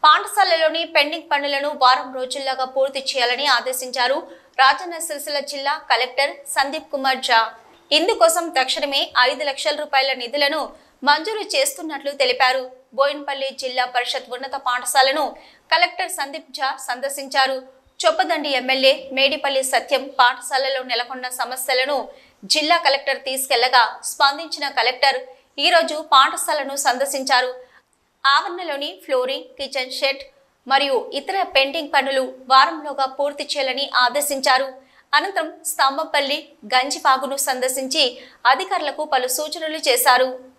పాఠశాలలోని pending పనులను వారం రోజుల్లోగా పూర్తి చేయాలని ఆదేశించారు రాజన్న సిరిసిల్ల జిల్లా కలెక్టర్ సందీప్ కుమార్ జా ఇందుకోసం తక్షణమే ఐదు లక్షల రూపాయల నిధులను మంజూరు చేస్తున్నట్లు తెలిపారు బోయిన్పల్లి జిల్లా పరిషత్ ఉన్నత పాఠశాలను కలెక్టర్ సందీప్ ఝా సందర్శించారు చొప్పదండి ఎమ్మెల్యే మేడిపల్లి సత్యం పాఠశాలలో నెలకొన్న సమస్యలను జిల్లా కలెక్టర్ తీసుకెళ్లగా స్పందించిన కలెక్టర్ ఈరోజు పాఠశాలను సందర్శించారు ఆవరణలోని ఫ్లోరింగ్ కిచెన్ షెడ్ మరియు ఇతర పెండింగ్ పనులు వారంలోగా పూర్తి చేయాలని ఆదేశించారు అనంతరం స్తంభంపల్లి గంజిపాగును సందర్శించి అధికారులకు పలు సూచనలు చేశారు